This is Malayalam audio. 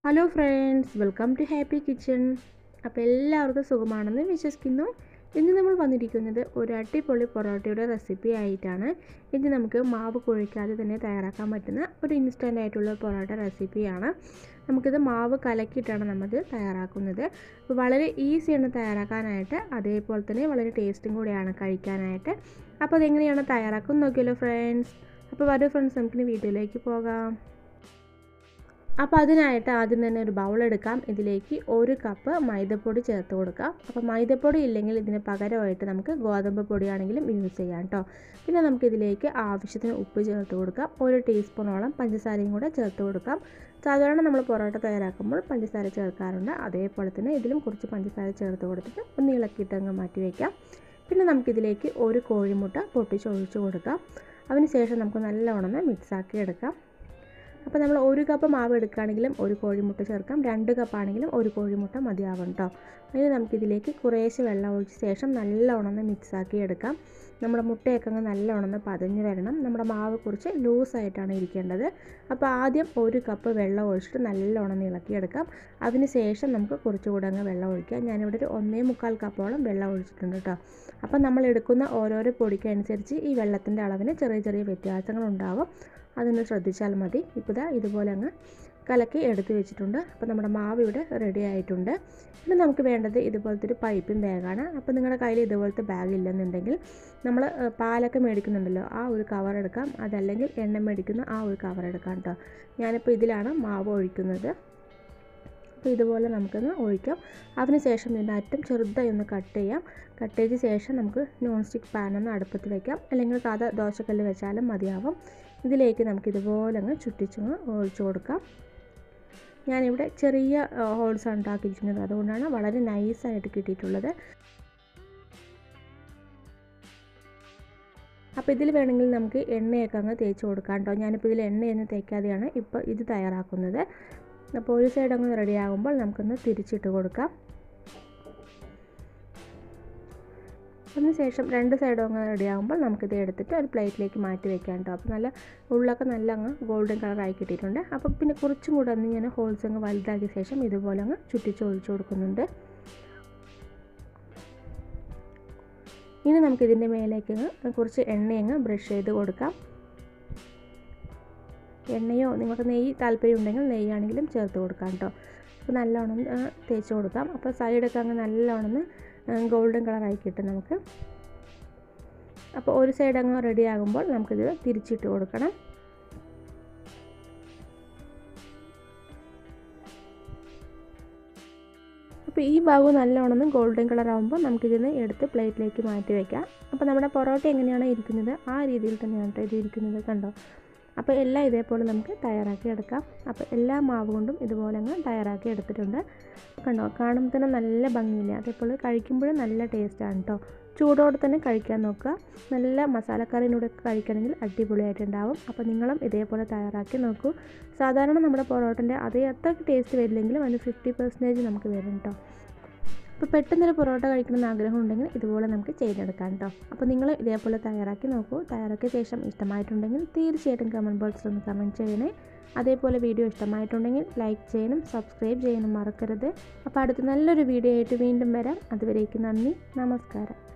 hello friends welcome to happy kitchen അപ്പോൾ എല്ലാവർക്കും സുഖമാണെന്ന് വിശ്വസിക്കുന്നു ഇന്ന് നമ്മൾ വന്നിരിക്കുന്നത് ഒരു അടിപൊളി പൊറോട്ടയുടെ റെസിപ്പി ആയിട്ടാണ് ഇത് നമുക്ക് മാവ് കുഴിക്കാതെ തന്നെ തയ്യാറാക്കാൻ പറ്റുന്ന ഒരു ഇൻസ്റ്റൻ്റ് ആയിട്ടുള്ള പൊറോട്ട റെസിപ്പിയാണ് നമുക്കിത് മാവ് കലക്കിയിട്ടാണ് നമ്മത് തയ്യാറാക്കുന്നത് അപ്പോൾ വളരെ ഈസിയാണ് തയ്യാറാക്കാനായിട്ട് അതേപോലെ തന്നെ വളരെ ടേസ്റ്റും കൂടിയാണ് കഴിക്കാനായിട്ട് അപ്പോൾ അതെങ്ങനെയാണ് തയ്യാറാക്കുന്നത് നോക്കിയല്ലോ ഫ്രണ്ട്സ് അപ്പോൾ വരൂ ഫ്രണ്ട്സ് നമുക്കിനി വീഡിയോയിലേക്ക് പോകാം അപ്പോൾ അതിനായിട്ട് ആദ്യം തന്നെ ഒരു ബൗൾ എടുക്കാം ഇതിലേക്ക് ഒരു കപ്പ് മൈദപ്പൊടി ചേർത്ത് കൊടുക്കാം അപ്പോൾ മൈദപ്പൊടി ഇല്ലെങ്കിൽ ഇതിന് പകരമായിട്ട് നമുക്ക് ഗോതമ്പ് പൊടിയാണെങ്കിലും യൂസ് ചെയ്യാം കേട്ടോ പിന്നെ നമുക്ക് ഇതിലേക്ക് ആവശ്യത്തിന് ഉപ്പ് ചേർത്ത് കൊടുക്കാം ഒരു ടീസ്പൂണോളം പഞ്ചസാരയും കൂടെ ചേർത്ത് കൊടുക്കാം സാധാരണ നമ്മൾ പൊറോട്ട തയ്യാറാക്കുമ്പോൾ പഞ്ചസാര ചേർക്കാറുണ്ട് അതേപോലെ തന്നെ ഇതിലും കുറച്ച് പഞ്ചസാര ചേർത്ത് കൊടുത്തിട്ട് ഒന്ന് ഇളക്കിയിട്ട് അങ്ങ് മാറ്റി വയ്ക്കാം പിന്നെ നമുക്കിതിലേക്ക് ഒരു കോഴിമുട്ട പൊട്ടിച്ചൊഴിച്ച് കൊടുക്കാം അതിനുശേഷം നമുക്ക് നല്ലവണ്ണം മിക്സാക്കി എടുക്കാം അപ്പോൾ നമ്മൾ ഒരു കപ്പ് മാവ് എടുക്കുകയാണെങ്കിലും ഒരു കോഴിമുട്ട ചേർക്കാം രണ്ട് കപ്പാണെങ്കിലും ഒരു കോഴിമുട്ട മതിയാവും കേട്ടോ ഇനി നമുക്കിതിലേക്ക് കുറേശ്ശെ വെള്ളം ഒഴിച്ച ശേഷം നല്ലവണ്ണം മിക്സാക്കി എടുക്കാം നമ്മുടെ മുട്ടയൊക്കെ അങ്ങ് നല്ലവണ്ണം പതഞ്ഞ് വരണം നമ്മുടെ മാവ് കുറച്ച് ലൂസായിട്ടാണ് ഇരിക്കേണ്ടത് അപ്പോൾ ആദ്യം ഒരു കപ്പ് വെള്ളം ഒഴിച്ചിട്ട് നല്ലവണ്ണം ഇളക്കിയെടുക്കാം അതിന് ശേഷം നമുക്ക് കുറച്ചുകൂടെ അങ്ങ് വെള്ളം ഒഴിക്കാം ഞാനിവിടെ ഒരു ഒന്നേ മുക്കാൽ കപ്പോളം വെള്ളം ഒഴിച്ചിട്ടുണ്ട് കേട്ടോ അപ്പോൾ നമ്മൾ എടുക്കുന്ന ഓരോരോ പൊടിക്കനുസരിച്ച് ഈ വെള്ളത്തിൻ്റെ അളവിന് ചെറിയ ചെറിയ വ്യത്യാസങ്ങളുണ്ടാവും അതൊന്ന് ശ്രദ്ധിച്ചാൽ മതി ഇപ്പോൾ ഇതാ ഇതുപോലെ അങ്ങ് കലക്കി എടുത്ത് വെച്ചിട്ടുണ്ട് അപ്പോൾ നമ്മുടെ മാവ് ഇവിടെ റെഡി ആയിട്ടുണ്ട് പിന്നെ നമുക്ക് വേണ്ടത് ഇതുപോലത്തെ ഒരു പൈപ്പിംഗ് ബാഗാണ് അപ്പോൾ നിങ്ങളുടെ കയ്യിൽ ഇതുപോലത്തെ ബാഗ് ഇല്ലെന്നുണ്ടെങ്കിൽ നമ്മൾ പാലൊക്കെ മേടിക്കുന്നുണ്ടല്ലോ ആ ഒരു കവർ എടുക്കാം അതല്ലെങ്കിൽ എണ്ണ മേടിക്കുന്ന ആ ഒരു കവർ എടുക്കാം കേട്ടോ ഞാനിപ്പോൾ ഇതിലാണ് മാവ് ഒഴിക്കുന്നത് അപ്പോൾ ഇതുപോലെ നമുക്കൊന്ന് ഒഴിക്കാം അതിനുശേഷം ഇതിൻ്റെ അറ്റം ചെറുതായി ഒന്ന് കട്ട് ചെയ്യാം കട്ട് ചെയ്ത ശേഷം നമുക്ക് നോൺ സ്റ്റിക്ക് പാനൊന്ന് അടുപ്പത്ത് വയ്ക്കാം അല്ലെങ്കിൽ സാധാ ദോശക്കല്ല് വെച്ചാലും മതിയാവും ഇതിലേക്ക് നമുക്ക് ഇതുപോലെ അങ്ങ് ചുറ്റിച്ചങ്ങ് ഒഴിച്ചു കൊടുക്കാം ഞാനിവിടെ ചെറിയ ഹോൾസ് ഉണ്ടാക്കിയിരിക്കുന്നത് അതുകൊണ്ടാണ് വളരെ നൈസായിട്ട് കിട്ടിയിട്ടുള്ളത് അപ്പോൾ ഇതിൽ വേണമെങ്കിൽ നമുക്ക് എണ്ണയൊക്കെ അങ്ങ് തേച്ച് കൊടുക്കാം കേട്ടോ ഞാനിപ്പോൾ ഇതിൽ എണ്ണയൊന്നും തേക്കാതെയാണ് ഇപ്പോൾ ഇത് തയ്യാറാക്കുന്നത് അപ്പോൾ ഒരു സൈഡ് അങ്ങ് റെഡി ആകുമ്പോൾ നമുക്കൊന്ന് തിരിച്ചിട്ട് കൊടുക്കാം അതിനുശേഷം രണ്ട് സൈഡും അങ്ങ് റെഡി ആകുമ്പോൾ നമുക്കിത് എടുത്തിട്ട് ഒരു പ്ലേറ്റിലേക്ക് മാറ്റി വെക്കാം കേട്ടോ അപ്പോൾ നല്ല ഉള്ളൊക്കെ നല്ല അങ്ങ് ഗോൾഡൻ കളറായി കിട്ടിയിട്ടുണ്ട് അപ്പോൾ പിന്നെ കുറച്ചും കൂടെ ഒന്ന് ഞാൻ ഹോൾസ് അങ്ങ് വലുതാക്കിയ ശേഷം ഇതുപോലെ അങ്ങ് ചുറ്റിച്ച് ഒഴിച്ചു കൊടുക്കുന്നുണ്ട് ഇനി നമുക്കിതിൻ്റെ മേലേക്ക് കുറച്ച് എണ്ണയങ്ങ് ബ്രഷ് ചെയ്ത് കൊടുക്കാം എണ്ണയോ നിങ്ങൾക്ക് നെയ്യ് താല്പര്യം ഉണ്ടെങ്കിൽ നെയ്യാണെങ്കിലും ചേർത്ത് കൊടുക്കാം കേട്ടോ അപ്പോൾ നല്ലോണം തേച്ച് കൊടുക്കാം അപ്പോൾ സൈഡൊക്കെ അങ്ങ് നല്ലോണം ഗോൾഡൻ കളറായി കിട്ടും നമുക്ക് അപ്പോൾ ഒരു സൈഡ് അങ്ങ് റെഡി ആകുമ്പോൾ നമുക്കിത് തിരിച്ചിട്ട് കൊടുക്കണം അപ്പോൾ ഈ ഭാഗം നല്ലോണം ഗോൾഡൻ കളർ ആകുമ്പോൾ നമുക്കിതിന് എടുത്ത് പ്ലേറ്റിലേക്ക് മാറ്റി വയ്ക്കാം അപ്പോൾ നമ്മുടെ പൊറോട്ട എങ്ങനെയാണോ ഇരിക്കുന്നത് ആ രീതിയിൽ തന്നെയാണ് കേട്ടോ ഇത് ഇരിക്കുന്നത് കണ്ടോ അപ്പോൾ എല്ലാം ഇതേപോലെ നമുക്ക് തയ്യാറാക്കി എടുക്കാം അപ്പോൾ എല്ലാ മാവ് കൊണ്ടും ഇതുപോലെ അങ്ങ് തയ്യാറാക്കി എടുത്തിട്ടുണ്ട് കണ്ടോ കാണുമ്പോൾ തന്നെ നല്ല ഭംഗിയില്ല അതേപോലെ കഴിക്കുമ്പോഴും നല്ല ടേസ്റ്റാണ് കേട്ടോ ചൂടോടെ തന്നെ കഴിക്കാൻ നോക്കുക നല്ല മസാലക്കറിനൂടെ കഴിക്കണമെങ്കിൽ അടിപൊളിയായിട്ടുണ്ടാവും അപ്പോൾ നിങ്ങളും ഇതേപോലെ തയ്യാറാക്കി നോക്കൂ സാധാരണ നമ്മുടെ പൊറോട്ടൻ്റെ അതേ അത്രയ്ക്ക് ടേസ്റ്റ് വരില്ലെങ്കിലും അതിന് ഫിഫ്റ്റി പെർസെൻറ്റേജ് നമുക്ക് വരും കേട്ടോ അപ്പോൾ പെട്ടെന്നൊരു പൊറോട്ട കഴിക്കണമെന്ന് ആഗ്രഹം ഉണ്ടെങ്കിൽ ഇതുപോലെ നമുക്ക് ചെയ്തെടുക്കാം കേട്ടോ അപ്പോൾ നിങ്ങൾ ഇതേപോലെ തയ്യാറാക്കി നോക്കൂ തയ്യാറാക്കിയ ശേഷം ഇഷ്ടമായിട്ടുണ്ടെങ്കിൽ തീർച്ചയായിട്ടും കമൻറ്റ് ബോക്സിൽ ഒന്ന് കമൻറ്റ് ചെയ്യണേ അതേപോലെ വീഡിയോ ഇഷ്ടമായിട്ടുണ്ടെങ്കിൽ ലൈക്ക് ചെയ്യാനും സബ്സ്ക്രൈബ് ചെയ്യാനും മറക്കരുത് അപ്പോൾ അടുത്ത നല്ലൊരു വീഡിയോ ആയിട്ട് വീണ്ടും വരാം അതുവരേക്കും നന്ദി നമസ്കാരം